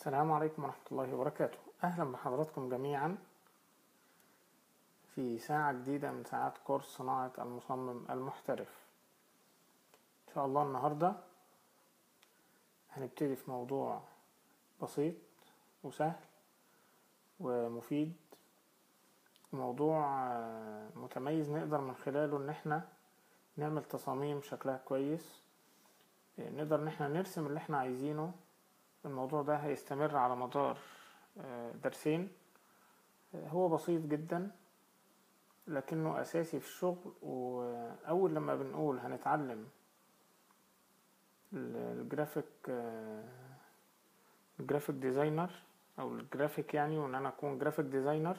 السلام عليكم ورحمة الله وبركاته أهلا بحضراتكم جميعا في ساعة جديدة من ساعات كورس صناعة المصمم المحترف إن شاء الله النهاردة هنبتدي في موضوع بسيط وسهل ومفيد موضوع آه، متميز نقدر من خلاله ان احنا نعمل تصاميم شكلها كويس آه، نقدر ان احنا نرسم اللي احنا عايزينه الموضوع ده هيستمر على مدار آه، درسين آه، هو بسيط جدا لكنه أساسي في الشغل وأول لما بنقول هنتعلم ال- الجرافيك آه، الجرافيك ديزاينر أو الجرافيك يعني وإن أنا أكون جرافيك ديزاينر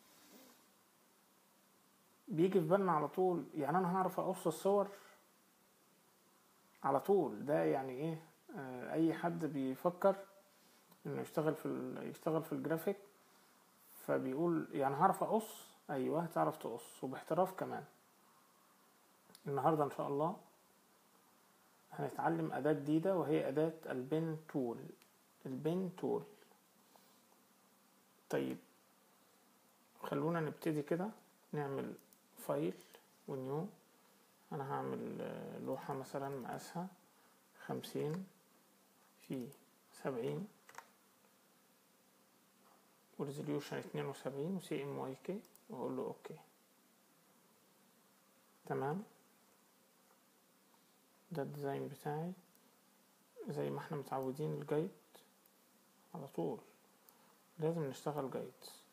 بيجي في بالنا على طول يعني أنا هعرف أقص الصور على طول ده يعني إيه آه، أي حد بيفكر إنه يشتغل في ال- يشتغل في الجرافيك فبيقول يعني هعرف أقص أيوه هتعرف تقص وباحتراف كمان النهاردة إن شاء الله هنتعلم أداة جديدة وهي أداة البن تول البن تول طيب خلونا نبتدي كده نعمل فايل ونيو أنا هعمل آه، لوحة مثلا مقاسها خمسين في سبعين وريزوليوشن اتنين وسبعين وسي ام واي كي واقول له اوكي تمام ده الديزاين بتاعي زي ما احنا متعودين الجايد على طول لازم نشتغل جايد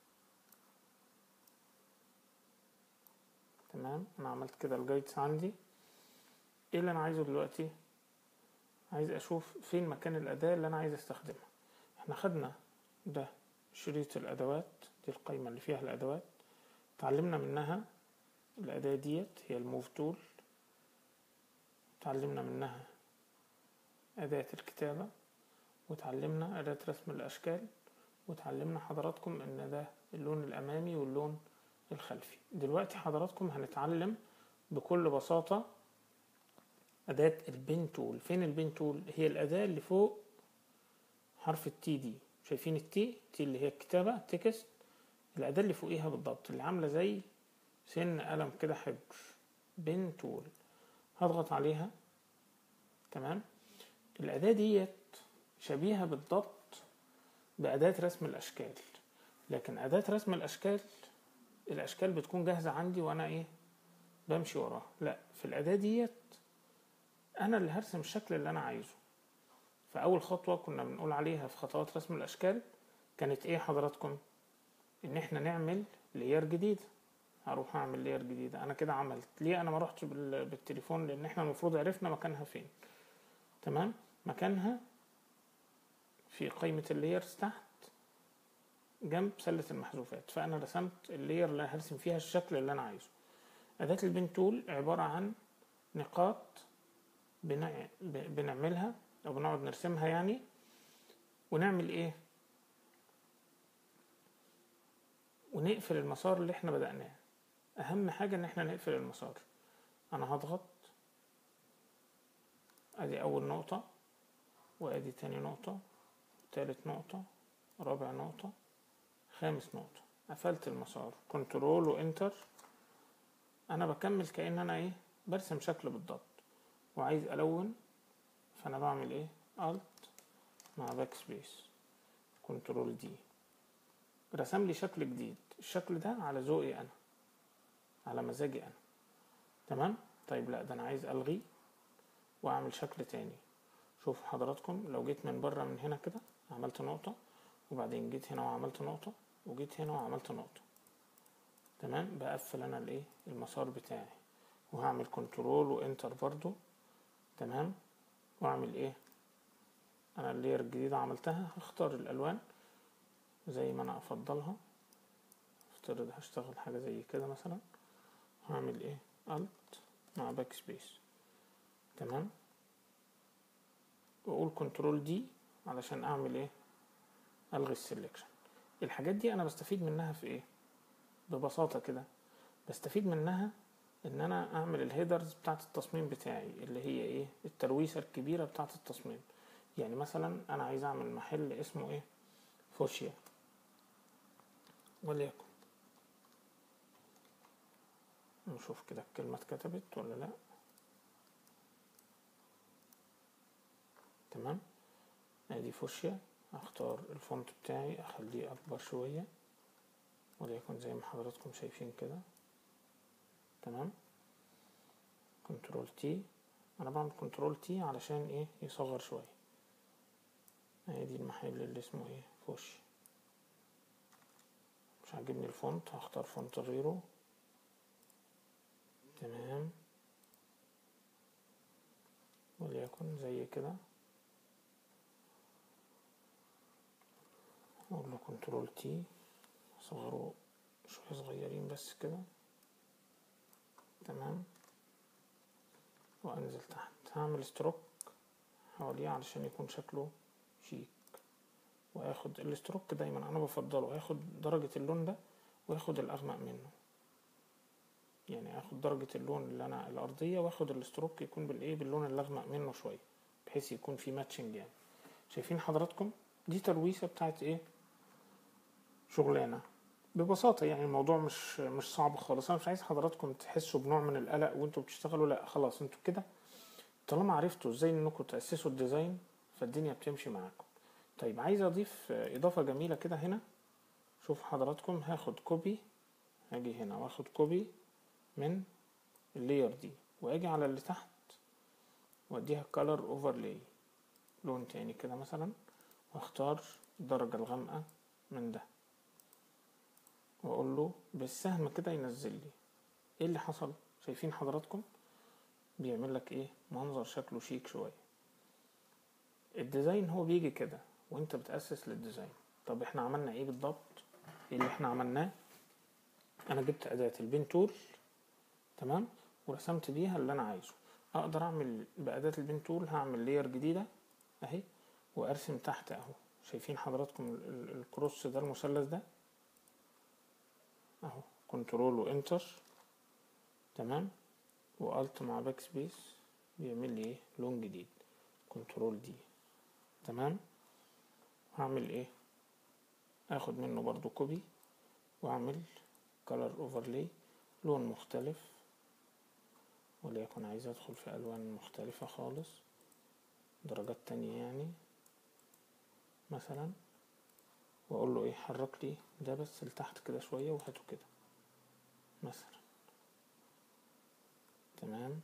تمام انا عملت كده الجايدز عندي ايه اللي انا عايزه دلوقتي عايز اشوف فين مكان الاداة اللي انا عايز استخدمها احنا خدنا ده شريط الادوات دي القائمة اللي فيها الادوات اتعلمنا منها الاداة ديت هي الموف تول اتعلمنا منها أداة الكتابة وتعلمنا أداة رسم الأشكال وتعلمنا حضراتكم إن ده اللون الأمامي واللون الخلفي دلوقتي حضراتكم هنتعلم بكل بساطة أداة البين تول فين البين تول هي الأداة اللي فوق حرف التي دي شايفين التي تي اللي هي الكتابة تكست الأداة اللي فوقيها بالضبط اللي عاملة زي سن قلم كده حبر بين تول هضغط عليها تمام الأداة ديت شبيهة بالضبط بأداة رسم الأشكال لكن أداة رسم الأشكال الأشكال بتكون جاهزة عندي وأنا إيه بمشي وراها لا في الأداة ديت أنا اللي هرسم الشكل اللي أنا عايزه فأول خطوة كنا بنقول عليها في خطوات رسم الأشكال كانت إيه حضراتكم إن إحنا نعمل لير جديد هروح أعمل لير جديدة أنا كده عملت ليه أنا ما روحتش بال- بالتليفون لأن إحنا المفروض عرفنا مكانها فين تمام مكانها في قائمة اللايرز تحت جنب سلة المحذوفات فأنا رسمت اللاير اللي هرسم فيها الشكل اللي أنا عايزه أداة البين تول عبارة عن نقاط بنع... ب- بنعملها أو بنقعد نرسمها يعني ونعمل إيه ونقفل المسار اللي احنا بدأناه أهم حاجة إن احنا نقفل المسار أنا هضغط ادي اول نقطة وادي تاني نقطة تالت نقطة رابع نقطة خامس نقطة قفلت المسار كنترول وانتر انا بكمل كأن انا ايه برسم شكل بالضبط وعايز الون فانا بعمل ايه الت مع باك سبيس كنترول دي رسم لي شكل جديد الشكل ده على ذوقي انا على مزاجي انا تمام طيب لا ده انا عايز الغي واعمل شكل تاني شوفوا حضراتكم لو جيت من بره من هنا كده عملت نقطة وبعدين جيت هنا وعملت نقطة وجيت هنا وعملت نقطة تمام بقفل انا الايه المسار بتاعي وهعمل كنترول وانتر برضو تمام واعمل ايه انا اللير الجديدة عملتها هختار الالوان زي ما انا افضلها افترض هشتغل حاجة زي كده مثلا هعمل ايه الت مع باك سبيس تمام واقول كنترول دي علشان اعمل ايه الغي السلكشن الحاجات دي انا بستفيد منها في ايه ببساطة كده بستفيد منها ان انا اعمل الهيدرز بتاعت التصميم بتاعي اللي هي ايه الترويسة الكبيرة بتاعت التصميم يعني مثلا انا عايز اعمل محل اسمه ايه فوشيا وليكن نشوف كده الكلمة اتكتبت ولا لا تمام ادي فوشيا اختار الفونت بتاعي اخليه اكبر شوية وليكن زي ما حضراتكم شايفين كده تمام كنترول تي انا بعمل كنترول تي علشان ايه يصغر شوية ادي المحل اللي اسمه ايه فوشيا مش عاجبني الفونت هختار فونت غيره تمام وليكن زي كده اقول له كنترول تي اصغره شوية صغيرين بس كده تمام وانزل تحت هعمل ستروك حواليه علشان يكون شكله شيك واخد الستروك دايما انا بفضله اخد درجة اللون ده واخد الاغمق منه يعني اخد درجة اللون اللي انا الارضية واخد الستروك يكون بالايه باللون الاغمق منه شوية بحيث يكون في ماتشنج يعني شايفين حضراتكم دي ترويسة بتاعت ايه شغلانة ببساطة يعني الموضوع مش مش صعب خالص انا مش عايز حضراتكم تحسوا بنوع من القلق وانتوا بتشتغلوا لا خلاص انتوا كده طالما عرفتوا ازاي انكم تأسسوا الديزاين فالدنيا بتمشي معاكم طيب عايز اضيف اضافة جميلة كده هنا شوف حضراتكم هاخد كوبي هاجي هنا واخد كوبي من اللاير دي واجي على اللي تحت واديها color overlay لون تاني كده مثلا واختار الدرجة الغامقة من ده واقول له بالسهم كده ينزل لي ايه اللي حصل شايفين حضراتكم بيعمل لك ايه منظر شكله شيك شوية الديزاين هو بيجي كده وانت بتأسس للديزاين طب احنا عملنا ايه بالضبط ايه اللي احنا عملناه انا جبت اداة البين تول تمام ورسمت بيها اللي انا عايزه اقدر اعمل باداة البين تول هعمل لاير جديدة اهي وارسم تحت اهو شايفين حضراتكم الكروس ده المثلث ده اهو كنترول وانتر تمام والت مع باك سبيس بيعمل لي ايه لون جديد كنترول دي تمام هعمل ايه اخد منه برضو كوبي واعمل color overlay لون مختلف وليكن عايز ادخل في الوان مختلفة خالص درجات تانية يعني مثلا واقول له ايه حرك لي ده بس لتحت كده شوية وهاته كده مثلا تمام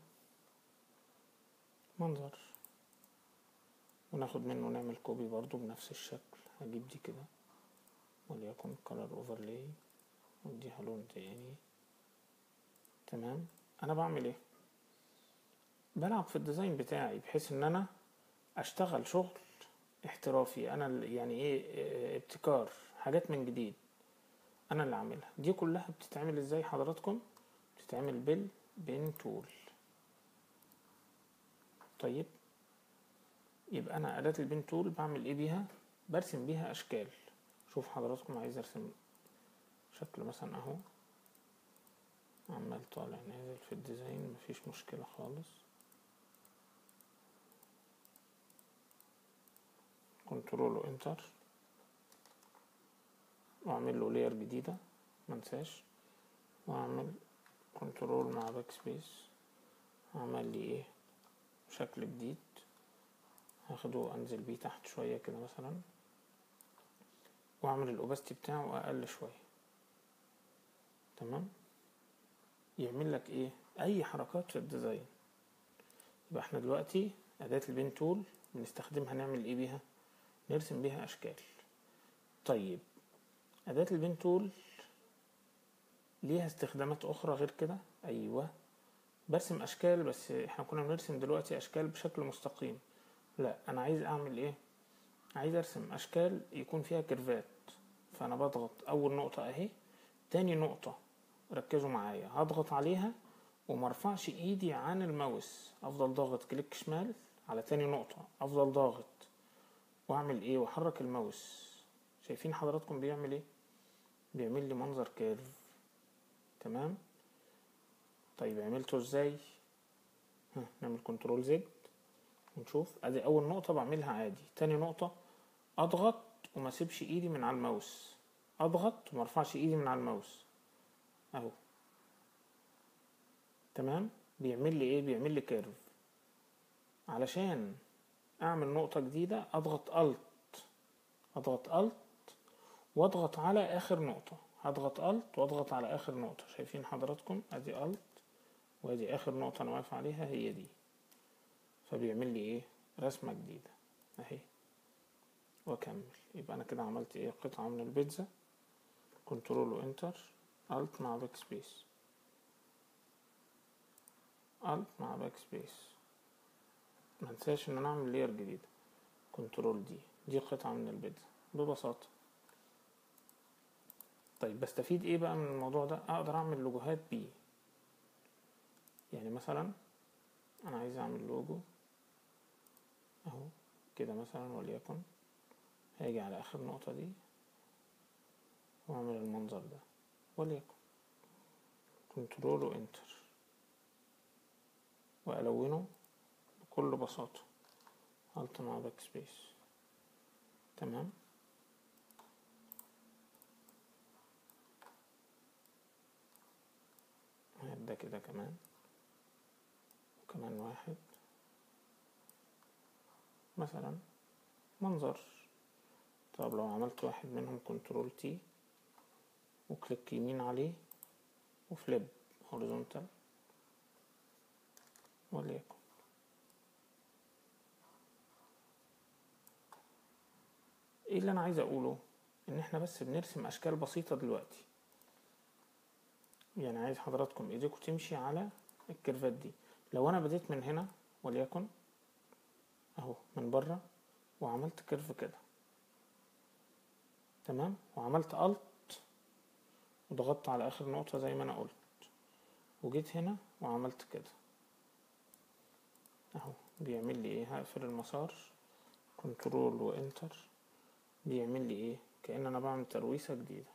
منظر وناخد منه نعمل كوبي برضو بنفس الشكل هجيب دي كده وليكن color overlay واديها لون تاني تمام انا بعمل ايه بلعب في الديزاين بتاعي بحيث ان انا اشتغل شغل احترافي انا يعني ايه ابتكار حاجات من جديد انا اللي عاملها دي كلها بتتعمل ازاي حضراتكم بتتعمل بالبين تول طيب يبقى انا اداة البين تول بعمل ايه بيها برسم بيها اشكال شوف حضراتكم عايز ارسم شكل مثلا اهو عمال طالع نازل في الديزاين مفيش مشكلة خالص كنترول وانتر واعمل له لاير جديدة منساش واعمل كنترول مع باك سبيس عمل لي ايه شكل جديد هاخده انزل بيه تحت شوية كده مثلا واعمل الاوباستي بتاعه اقل شوية تمام يعمل لك ايه اي حركات في الديزاين يبقى احنا دلوقتي اداة البين تول بنستخدمها نعمل ايه بيها نرسم بيها اشكال طيب اداة البين تول ليها استخدامات اخرى غير كده ايوه برسم اشكال بس احنا كنا بنرسم دلوقتي اشكال بشكل مستقيم لا انا عايز اعمل ايه عايز ارسم اشكال يكون فيها كيرفات فانا بضغط اول نقطة اهي تاني نقطة ركزوا معايا هضغط عليها ومرفعش ايدي عن الماوس افضل ضاغط كليك شمال على تاني نقطة افضل ضاغط واعمل ايه واحرك الماوس شايفين حضراتكم بيعمل ايه بيعمل لي منظر كيرف تمام طيب عملته ازاي ها نعمل كنترول زد ونشوف ادي اول نقطة بعملها عادي تاني نقطة اضغط وما اسيبش ايدي من على الماوس اضغط وما ارفعش ايدي من على الماوس اهو تمام بيعمل لي ايه بيعمل لي كيرف علشان اعمل نقطة جديدة اضغط الت اضغط الت واضغط على اخر نقطة هضغط الت واضغط على اخر نقطة شايفين حضراتكم ادي الت وادي اخر نقطة انا واقف عليها هي دي فبيعمل لي ايه رسمة جديدة اهي واكمل يبقى انا كده عملت ايه قطعة من البيتزا كنترول وانتر الت مع باك سبيس الت مع باك سبيس ما انساش ان انا اعمل لير جديدة كنترول دي دي قطعة من البيتزا ببساطة طيب بستفيد ايه بقى من الموضوع ده اقدر اعمل لوجوهات بيه يعني مثلا انا عايز اعمل لوجو اهو كده مثلا وليكن هاجي على اخر نقطة دي واعمل المنظر ده وليكن كنترول وانتر والونه بكل بساطة الت مع باك سبيس تمام ده كده كمان وكمان واحد مثلا منظر طب لو عملت واحد منهم كنترول تي وكليك يمين عليه وفليب هوريزونتال وليكن ايه اللي انا عايز اقوله ان احنا بس بنرسم اشكال بسيطة دلوقتي يعني عايز حضراتكم ايديكم تمشي على الكيرفات دي لو انا بديت من هنا وليكن اهو من بره وعملت كيرف كده تمام وعملت الت وضغطت على اخر نقطة زي ما انا قلت وجيت هنا وعملت كده اهو بيعمل لي ايه هقفل المسار كنترول وانتر بيعمل لي ايه كأن انا بعمل ترويسة جديدة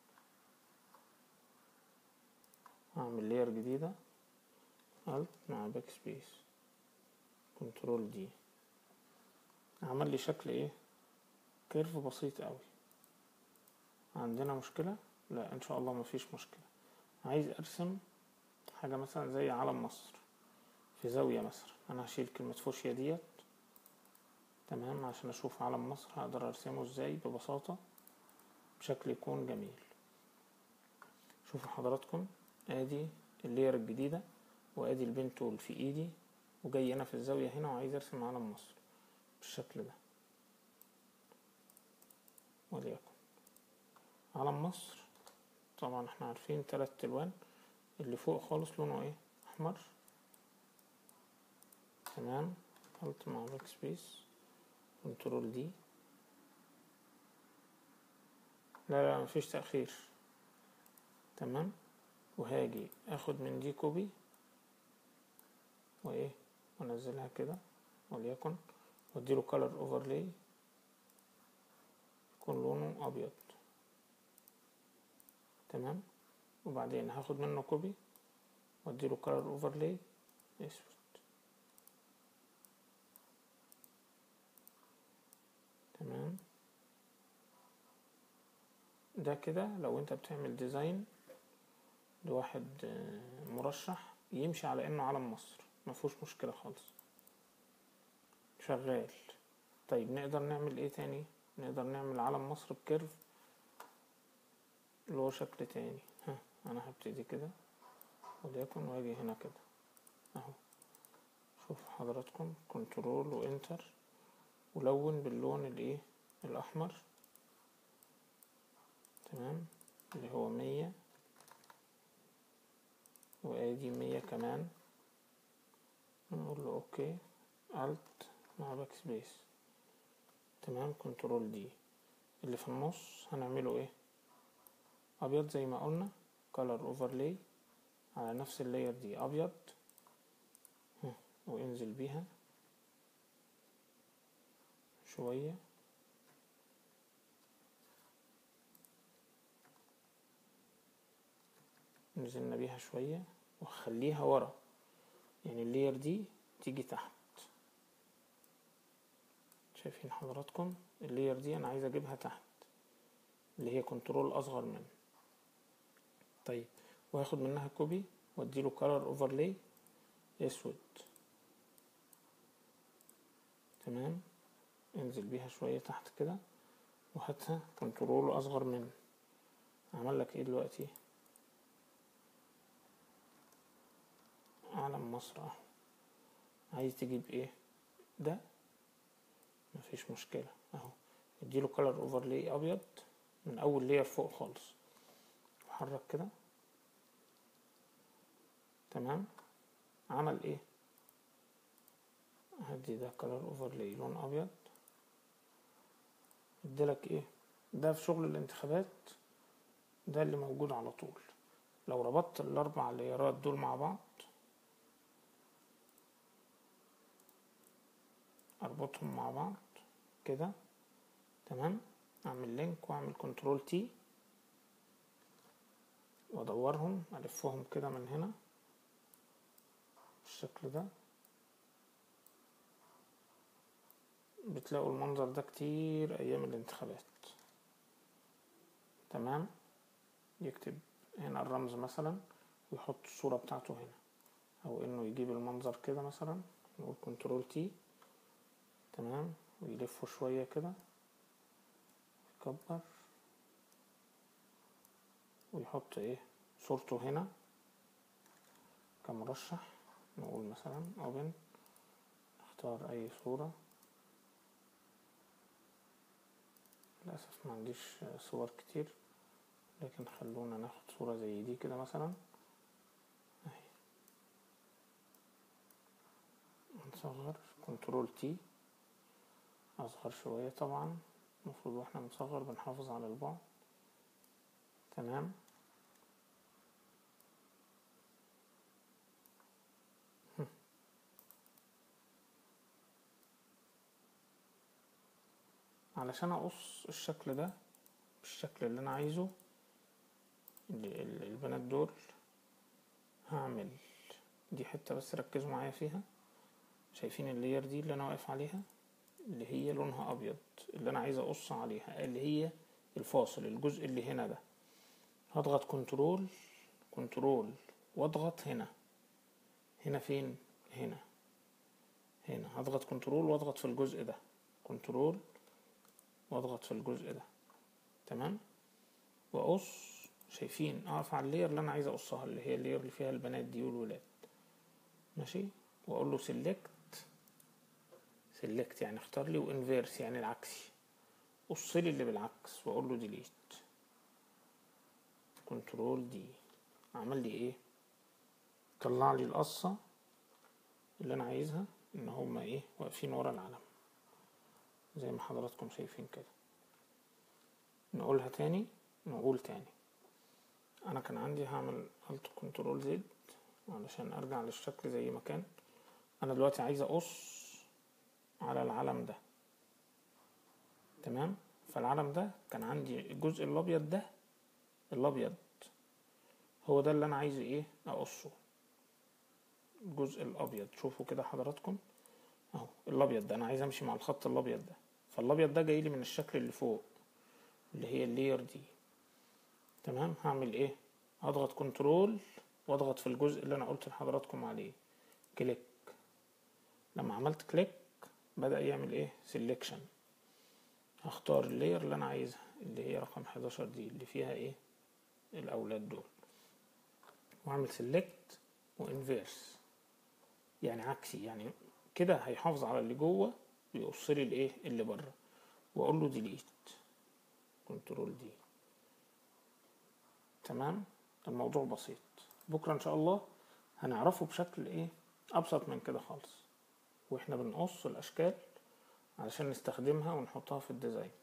اعمل لير جديدة الت مع باك سبيس كنترول دي عمل لي شكل ايه كيرف بسيط قوي عندنا مشكلة لا ان شاء الله مفيش مشكلة عايز ارسم حاجة مثلا زي علم مصر في زاوية مثلا انا هشيل كلمة فوشيا ديت تمام عشان اشوف علم مصر هقدر ارسمه ازاي ببساطة بشكل يكون جميل شوفوا حضراتكم ادي اللير الجديدة وادي البين تول في ايدي وجاي انا في الزاوية هنا وعايز ارسم علم مصر بالشكل ده وليكن علم مصر طبعا احنا عارفين تلات الوان اللي فوق خالص لونه ايه احمر تمام الت مع باك سبيس كنترول دي لا لا مفيش تأخير تمام وهاجي اخد من دي كوبي وايه وانزلها كده وليكن واديله color overlay يكون لونه ابيض تمام وبعدين هاخد منه كوبي واديله color overlay اسود تمام ده كده لو انت بتعمل ديزاين لواحد مرشح يمشي على انه علم مصر مفهوش مشكلة خالص شغال طيب نقدر نعمل ايه تاني نقدر نعمل علم مصر بكيرف اللي هو شكل تاني ها انا هبتدي كده وليكن واجي هنا كده اهو شوف حضراتكم كنترول وانتر ولون باللون الايه الاحمر تمام اللي هو مية وادي مية كمان نقول له اوكي الت مع باك سبيس تمام كنترول دي اللي في النص هنعمله ايه ابيض زي ما قلنا color overlay على نفس اللاير دي ابيض وانزل بيها شوية نزلنا بيها شوية وخليها ورا يعني اللاير دي تيجي تحت شايفين حضراتكم اللير دي انا عايز اجيبها تحت اللي هي كنترول اصغر منه طيب وهاخد منها كوبي واديله كولر اوفرلاي اسود تمام انزل بيها شوية تحت كده وهاتها كنترول اصغر منه عمل لك ايه دلوقتي علم مصر اهو عايز تجيب ايه ده مفيش مشكلة اهو اديله كولر اوفرلاي ابيض من اول لير فوق خالص وحرك كده تمام عمل ايه هدي ده كولر اوفرلاي لون ابيض اديلك ايه ده في شغل الانتخابات ده اللي موجود على طول لو ربطت الاربع ليرات دول مع بعض اربطهم مع بعض كده تمام اعمل لينك واعمل كنترول تي وادورهم الفهم كده من هنا بالشكل ده بتلاقوا المنظر ده كتير ايام الانتخابات تمام يكتب هنا الرمز مثلا ويحط الصورة بتاعته هنا او انه يجيب المنظر كده مثلا نقول كنترول تي تمام ويلفه شوية كده يكبر ويحط ايه صورته هنا كمرشح نقول مثلا اوبن اختار اي صورة للأسف ما عنديش صور كتير لكن خلونا ناخد صورة زي دي كده مثلا اهي نصغر كنترول تي اصغر شوية طبعا المفروض واحنا بنصغر بنحافظ على البعد تمام علشان اقص الشكل ده بالشكل اللي انا عايزه البنات دول هعمل دي حتة بس ركزوا معايا فيها شايفين اللير دي اللي انا واقف عليها اللي هي لونها ابيض اللي انا عايز اقص عليها اللي هي الفاصل الجزء اللي هنا ده هضغط كنترول كنترول واضغط هنا هنا فين هنا هنا هضغط كنترول واضغط في الجزء ده كنترول واضغط في الجزء ده تمام واقص شايفين اقف على اللير اللي انا عايز اقصها اللي هي اللير اللي فيها البنات دي والولاد ماشي واقول له سيلكت سيلكت يعني اختار لي وانفيرس يعني العكسي قص لي اللي بالعكس واقول له ديليت كنترول دي عمل لي ايه طلع لي القصه اللي انا عايزها ان هما ايه واقفين ورا العلم زي ما حضراتكم شايفين كده نقولها تاني نقول تاني انا كان عندي هعمل الت كنترول زد علشان ارجع للشكل زي ما كان انا دلوقتي عايز اقص على العلم ده تمام فالعلم ده كان عندي الجزء الابيض ده الابيض هو ده اللي انا عايز ايه اقصه الجزء الابيض شوفوا كده حضراتكم اهو الابيض ده انا عايز امشي مع الخط الابيض ده فالابيض ده جاي لي من الشكل اللي فوق اللي هي اللير دي تمام هعمل ايه هضغط كنترول واضغط في الجزء اللي انا قلت لحضراتكم عليه كليك لما عملت كليك بدأ يعمل ايه سيلكشن هختار اللير اللي انا عايزها اللي هي رقم 11 دي اللي فيها ايه الاولاد دول واعمل سيلكت وانفيرس يعني عكسي يعني كده هيحافظ على اللي جوه ويقص لي الايه اللي بره واقول له ديليت كنترول دي تمام الموضوع بسيط بكره ان شاء الله هنعرفه بشكل ايه ابسط من كده خالص واحنا بنقص الاشكال علشان نستخدمها ونحطها في الديزاين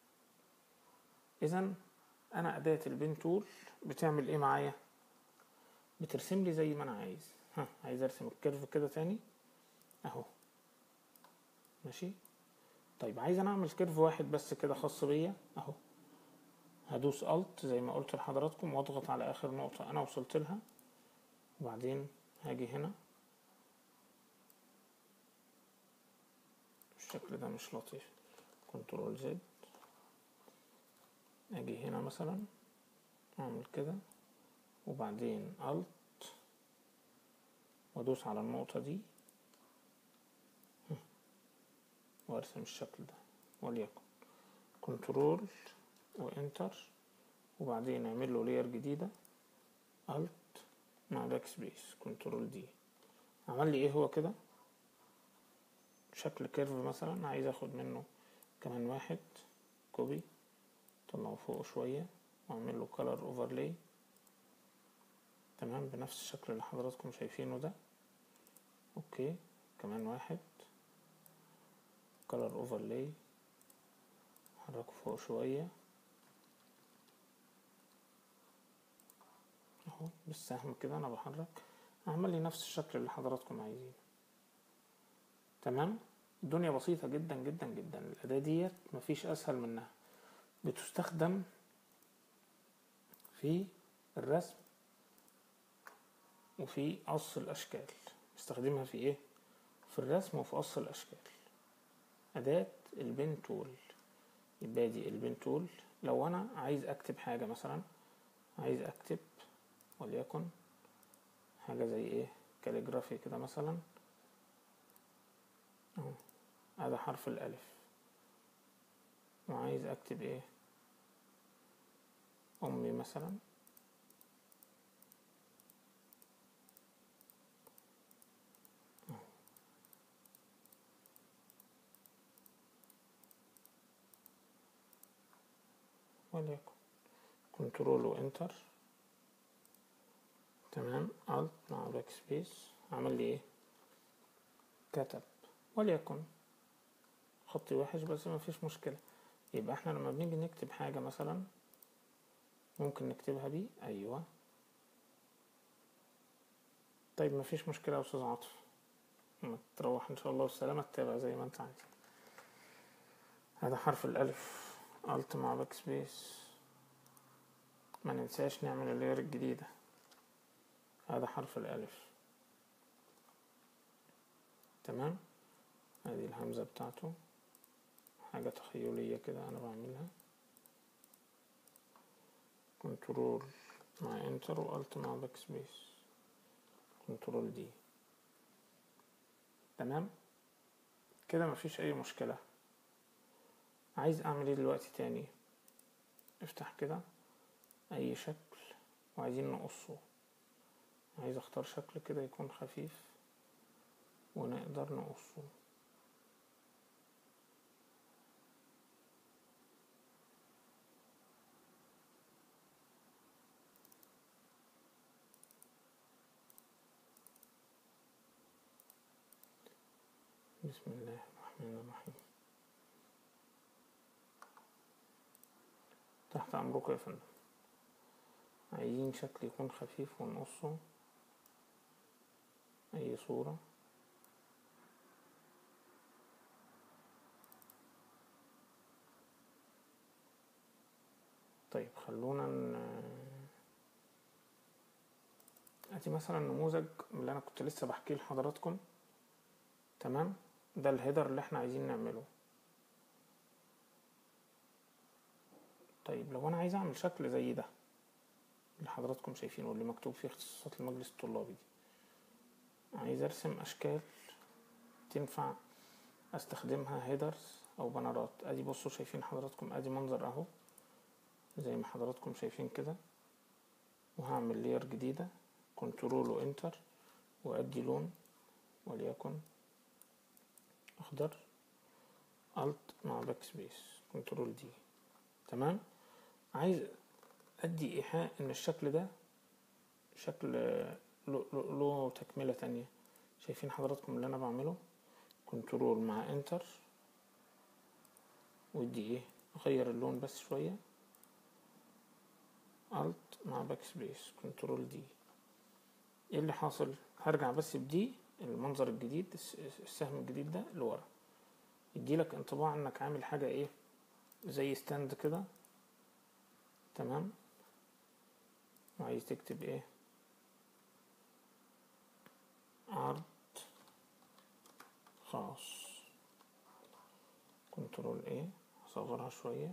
اذا انا اداة البين تول بتعمل ايه معايا بترسم لي زي ما انا عايز ها عايز ارسم الكيرف كده تاني اهو ماشي طيب عايز انا اعمل كيرف واحد بس كده خاص بيا اهو هدوس الت زي ما قلت لحضراتكم واضغط على اخر نقطة انا وصلت لها وبعدين هاجي هنا الشكل ده مش لطيف كنترول زد اجي هنا مثلا اعمل كده وبعدين الت وادوس على النقطة دي وارسم الشكل ده وليكن كنترول وانتر وبعدين اعمل له لير جديدة الت مع باك سبيس كنترول دي عمل لي ايه هو كده شكل كيرف مثلا عايز اخد منه كمان واحد كوبي طلعه فوق شوية واعمل له color overlay تمام بنفس الشكل اللي حضراتكم شايفينه ده اوكي كمان واحد color overlay حركه فوق شوية اهو بالسهم كده انا بحرك اعمل لي نفس الشكل اللي حضراتكم عايزينه تمام الدنيا بسيطة جدا جدا جدا الأداة ديت مفيش أسهل منها بتستخدم في الرسم وفي قص الأشكال بستخدمها في إيه؟ في الرسم وفي قص الأشكال أداة البين تول يبقى دي البين تول لو أنا عايز أكتب حاجة مثلا عايز أكتب وليكن حاجة زي إيه كاليجرافي كده مثلا أهو هذا حرف الألف وعايز أكتب إيه أمي مثلا وليكن كنترول وانتر تمام الت مع باك سبيس عمل لي ايه كتب وليكن خطي وحش بس ما فيش مشكلة يبقى احنا لما بنيجي نكتب حاجة مثلا ممكن نكتبها بيه ايوه طيب ما فيش مشكلة يا استاذ عاطف ما تروح ان شاء الله بالسلامة تتابع زي ما انت عايز هذا حرف الالف الت مع باك سبيس ما ننساش نعمل اللير الجديدة هذا حرف الالف تمام ادي الهمزة بتاعته حاجة تخيلية كده انا بعملها كنترول مع انتر والت مع باك سبيس كنترول دي تمام كده مفيش اي مشكلة عايز اعمل ايه دلوقتي تاني افتح كده اي شكل وعايزين نقصه عايز اختار شكل كده يكون خفيف ونقدر نقصه بسم الله الرحمن الرحيم تحت أمركم يا فندم عايزين شكل يكون خفيف ونقصه أي صورة طيب خلونا ن... ادي مثلا نموذج من اللي انا كنت لسه بحكيه لحضراتكم تمام ده الهيدر اللي احنا عايزين نعمله طيب لو انا عايز اعمل شكل زي ده اللي حضراتكم شايفينه اللي مكتوب فيه اختصاصات المجلس الطلابي دي عايز ارسم اشكال تنفع استخدمها هيدرز او بنرات ادي بصوا شايفين حضراتكم ادي منظر اهو زي ما حضراتكم شايفين كده وهعمل لير جديدة كنترول وانتر وادي لون وليكن اخضر الت مع باك سبيس كنترول دي تمام عايز ادي ايحاء ان الشكل ده شكل له, له تكملة تانية شايفين حضراتكم اللي انا بعمله كنترول مع انتر ودي ايه اغير اللون بس شوية الت مع باك سبيس كنترول دي ايه اللي حاصل هرجع بس بدي المنظر الجديد السهم الجديد ده لورا يديلك انطباع انك عامل حاجة ايه زي ستاند كده تمام وعايز تكتب ايه عرض خاص كنترول ايه هصغرها شوية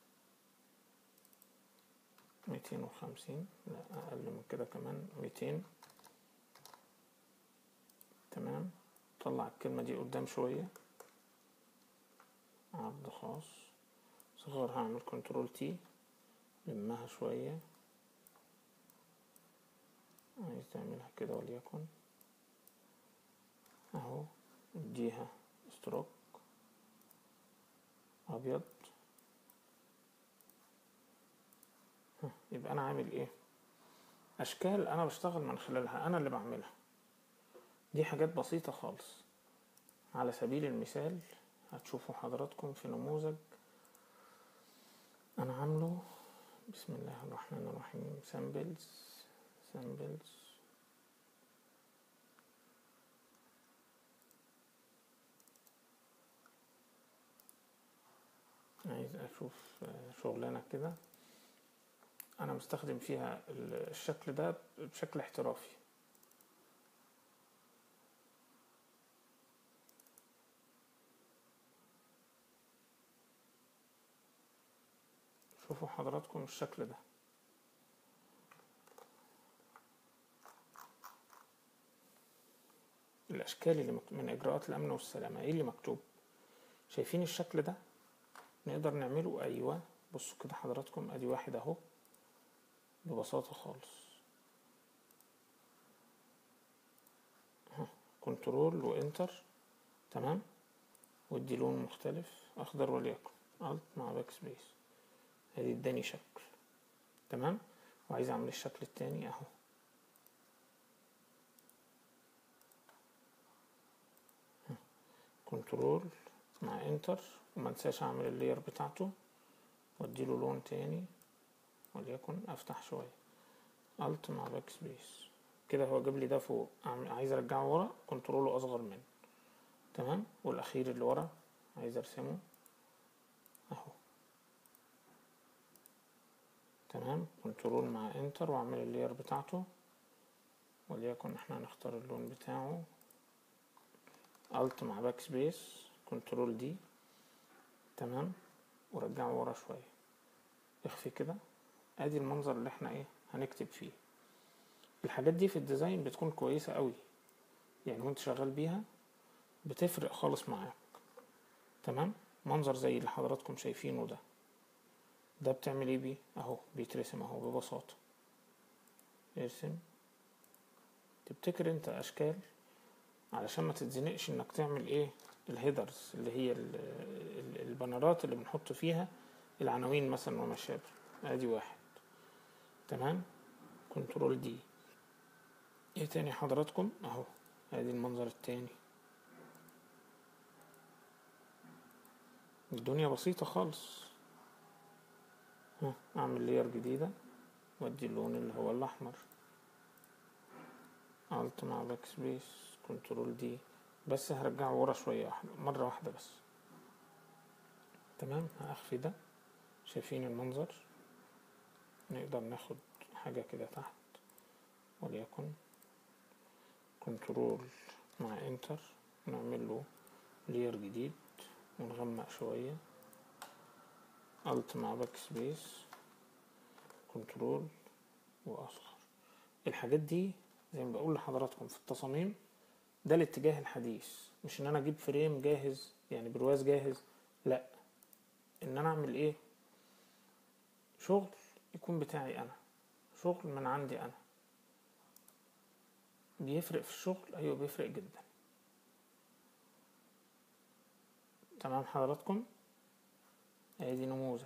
ميتين وخمسين لا اقل من كده كمان ميتين تمام طلع الكلمة دي قدام شوية عرض خاص صغر هعمل كنترول تي لمها شوية عايز تعملها كده وليكن اهو اديها ستروك ابيض ها، يبقى انا عامل ايه اشكال انا بشتغل من خلالها انا اللي بعملها دي حاجات بسيطة خالص على سبيل المثال هتشوفوا حضراتكم في نموذج انا عامله بسم الله الرحمن الرحيم سامبلز سامبلز عايز اشوف آه، شغلانة كده انا مستخدم فيها ال- الشكل ده بشكل احترافي شوفوا حضراتكم الشكل ده الاشكال اللي مكتوب من اجراءات الامن والسلامه ايه اللي مكتوب شايفين الشكل ده نقدر نعمله ايوه بصوا كده حضراتكم ادي واحد اهو ببساطه خالص ها، كنترول وانتر تمام وادي لون مختلف اخضر وليكن الت مع باك سبيس ادي اداني شكل تمام وعايز اعمل الشكل التاني اهو ها، كنترول مع انتر وما انساش اعمل اللير بتاعته واديله لون تاني وليكن افتح شوية الت مع باك سبيس كده هو جاب لي ده فوق أعمل- عايز ارجعه ورا كنتروله اصغر منه تمام والاخير اللي ورا عايز ارسمه اهو تمام كنترول مع انتر واعمل اللير بتاعته وليكن احنا هنختار اللون بتاعه الت مع باك سبيس كنترول دي تمام ورجعه ورا شوية اخفي كده ادي المنظر اللي احنا ايه هنكتب فيه الحاجات دي في الديزاين بتكون كويسة قوي يعني وانت شغال بيها بتفرق خالص معاك تمام منظر زي اللي حضراتكم شايفينه ده ده بتعمل ايه بيه اهو بيترسم اهو ببساطة ارسم تبتكر انت اشكال علشان ما تتزنقش انك تعمل ايه الهيدرز اللي هي ال- ال- البانرات اللي بنحط فيها العناوين مثلا وما شابه ادي واحد تمام كنترول دي ايه تاني حضراتكم اهو ادي المنظر التاني الدنيا بسيطة خالص ها اعمل لير جديدة وادي اللون اللي هو الاحمر الت مع باك سبيس كنترول دي بس هرجعه ورا شوية واحدة مرة واحدة بس تمام هأخفي ده شايفين المنظر نقدر ناخد حاجة كده تحت وليكن كنترول مع انتر نعمل له لير جديد ونغمق شوية الت مع باك سبيس كنترول واصغر الحاجات دي زي ما بقول لحضراتكم في التصاميم ده الاتجاه الحديث مش ان انا اجيب فريم جاهز يعني برواز جاهز لا ان انا اعمل ايه شغل يكون بتاعي انا شغل من عندي انا بيفرق في الشغل ايوه بيفرق جدا تمام حضراتكم ادي نموذج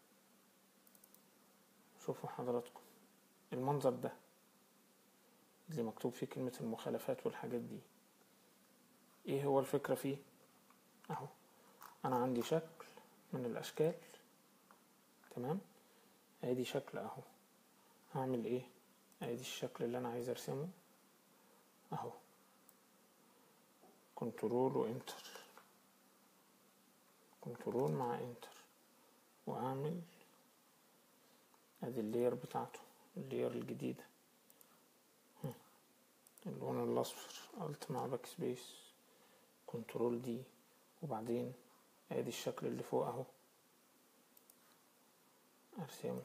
شوفوا حضراتكم المنظر ده اللي مكتوب فيه كلمة المخالفات والحاجات دي ايه هو الفكرة فيه اهو انا عندي شكل من الاشكال تمام ادي شكل اهو هعمل ايه ادي الشكل اللي انا عايز ارسمه اهو كنترول وانتر كنترول مع انتر واعمل ادي اللير بتاعته اللير الجديدة هم. اللون الاصفر الت مع باك سبيس كنترول دي وبعدين ادي الشكل اللي فوق اهو ارسمه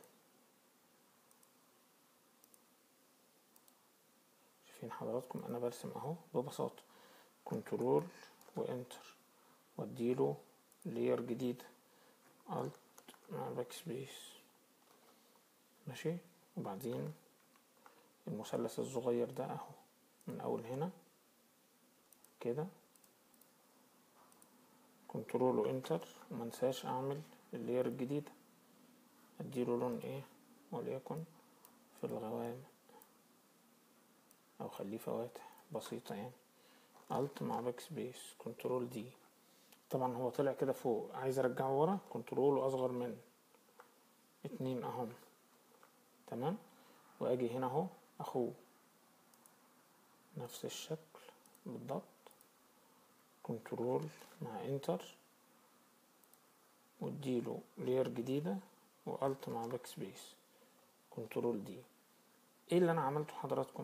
شايفين حضراتكم انا برسم اهو ببساطة كنترول وانتر واديله لير جديد الت مع باك سبيس ماشي وبعدين المثلث الصغير ده اهو من اول هنا كده كنترول وانتر ومنساش اعمل اللير الجديدة اديله لون ايه وليكن في الغوامق او خليه فواتح بسيطة يعني الت مع باك سبيس كنترول دي طبعا هو طلع كده فوق عايز ارجعه ورا كنترول واصغر من اتنين اهم تمام واجي هنا اهو اخوه نفس الشكل بالضبط كنترول مع انتر واديله لير جديدة والت مع باك سبيس كنترول دي ايه اللي انا عملته حضراتكم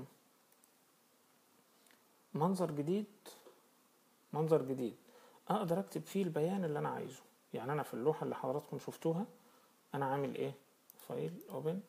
منظر جديد منظر جديد اقدر اكتب فيه البيان اللي انا عايزه يعني انا في اللوحة اللي حضراتكم شفتوها انا عامل ايه فايل اوبن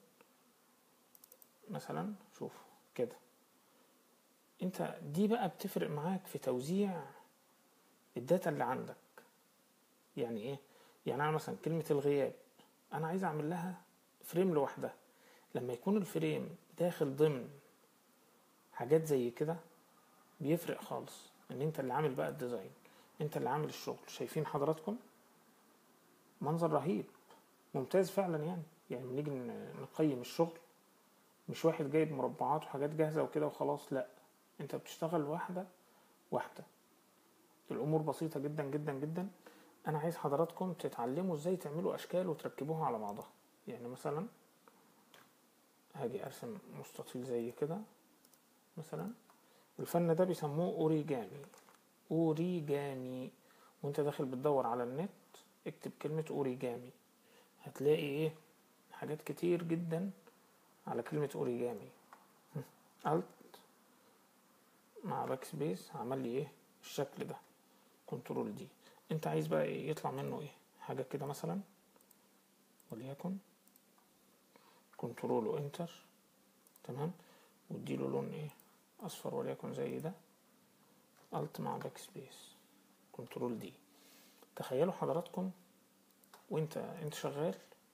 مثلا شوفوا كده انت دي بقى بتفرق معاك في توزيع الداتا اللي عندك يعني ايه يعني انا مثلا كلمة الغياب انا عايز اعمل لها فريم لوحدها لما يكون الفريم داخل ضمن حاجات زي كده بيفرق خالص ان انت اللي عامل بقى الديزاين انت اللي عامل الشغل شايفين حضراتكم منظر رهيب ممتاز فعلا يعني يعني بنيجي نقيم الشغل مش واحد جايب مربعات وحاجات جاهزة وكده وخلاص لا انت بتشتغل واحدة واحدة الامور بسيطة جدا جدا جدا انا عايز حضراتكم تتعلموا ازاي تعملوا اشكال وتركبوها على بعضها يعني مثلا هاجي ارسم مستطيل زي كده مثلا الفن ده بيسموه اوريجامي اوريجامي وانت داخل بتدور على النت اكتب كلمة اوريجامي هتلاقي ايه حاجات كتير جدا على كلمة اوريجامي الت مع باك سبيس عمل لي ايه الشكل ده كنترول دي انت عايز بقى ايه يطلع منه ايه حاجة كده مثلا وليكن كنترول وانتر تمام واديله لون ايه اصفر وليكن زي ده الت مع باك سبيس كنترول دي تخيلوا حضراتكم وانت انت شغال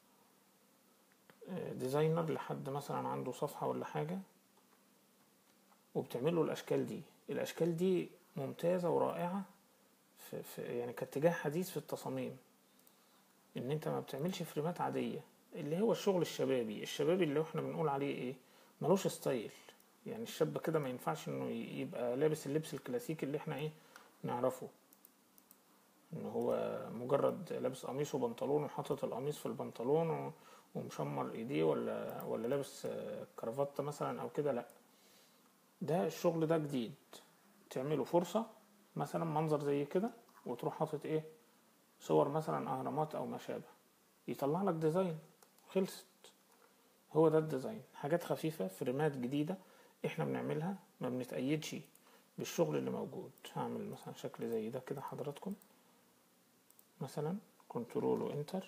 ديزاينر لحد مثلا عنده صفحة ولا حاجة وبتعمل له الاشكال دي الاشكال دي ممتازة ورائعة في, في يعني كاتجاه حديث في التصاميم ان انت ما بتعملش فريمات عادية اللي هو الشغل الشبابي الشبابي اللي احنا بنقول عليه ايه ملوش ستايل يعني الشاب كده ما ينفعش انه يبقى لابس اللبس الكلاسيكي اللي احنا ايه نعرفه ان هو مجرد لابس قميص وبنطلون وحاطط القميص في البنطلون ومشمر ايديه ولا ولا لابس كرافته مثلا او كده لا ده الشغل ده جديد تعمله فرصة مثلا منظر زي كده وتروح حاطط ايه صور مثلا اهرامات او ما شابه يطلع لك ديزاين خلصت هو ده الديزاين حاجات خفيفة فريمات جديدة احنا بنعملها ما بنتأيدش بالشغل اللي موجود هعمل مثلا شكل زي ده كده حضراتكم مثلا كنترول وانتر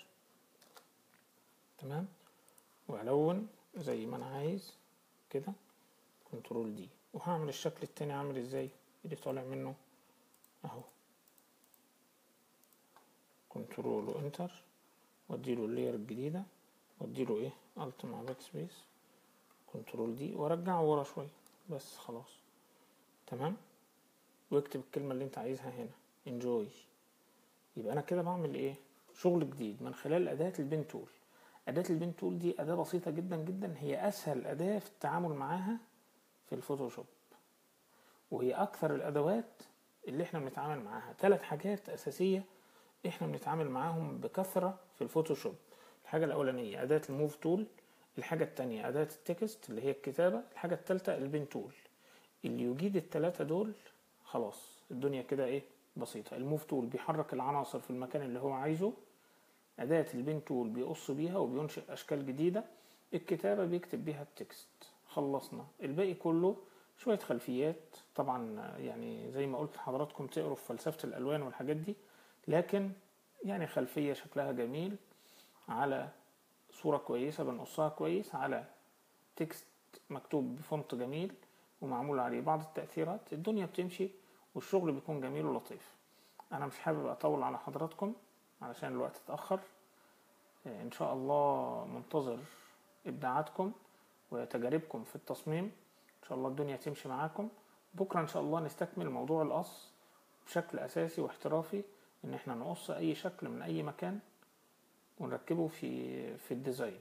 تمام والون زي ما انا عايز كده كنترول دي وهعمل الشكل التاني عامل ازاي اللي طالع منه اهو كنترول وانتر واديله اللير الجديدة واديله ايه الت مع باك سبيس كنترول دي وارجعه ورا شوية بس خلاص تمام واكتب الكلمة اللي انت عايزها هنا انجوي يبقى انا كده بعمل ايه شغل جديد من خلال اداة البين تول اداة البين تول دي اداة بسيطة جدا جدا هي اسهل اداة في التعامل معاها في الفوتوشوب وهي اكثر الادوات اللي احنا بنتعامل معاها ثلاث حاجات اساسية احنا بنتعامل معاهم بكثرة في الفوتوشوب الحاجة الاولانية اداة الموف تول الحاجة التانية اداة التكست اللي هي الكتابة الحاجة التالتة البين تول اللي يجيد التلاتة دول خلاص الدنيا كده ايه بسيطة الموف تول بيحرك العناصر في المكان اللي هو عايزه أداة البين تول بيقص بيها وبينشئ أشكال جديدة الكتابة بيكتب بيها التكست خلصنا الباقي كله شوية خلفيات طبعا يعني زي ما قلت لحضراتكم تقروا في فلسفة الألوان والحاجات دي لكن يعني خلفية شكلها جميل على صورة كويسة بنقصها كويس على تكست مكتوب بفونت جميل ومعمول عليه بعض التأثيرات الدنيا بتمشي والشغل بيكون جميل ولطيف أنا مش حابب أطول على حضراتكم علشان الوقت اتأخر إن شاء الله منتظر إبداعاتكم وتجاربكم في التصميم إن شاء الله الدنيا تمشي معاكم بكرة إن شاء الله نستكمل موضوع القص بشكل أساسي واحترافي إن إحنا نقص أي شكل من أي مكان ونركبه في في الديزاين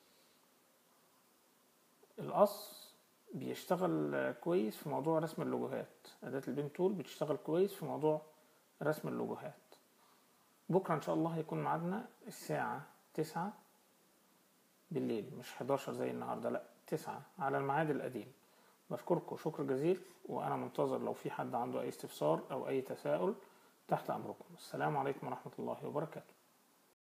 القص بيشتغل كويس في موضوع رسم اللوجوهات أداة البين تول بتشتغل كويس في موضوع رسم اللوجوهات بكرة إن شاء الله هيكون ميعادنا الساعة تسعة بالليل مش 11 زي النهاردة لأ تسعة على الميعاد القديم بشكركم شكر جزيل وأنا منتظر لو في حد عنده أي استفسار أو أي تساؤل تحت أمركم السلام عليكم ورحمة الله وبركاته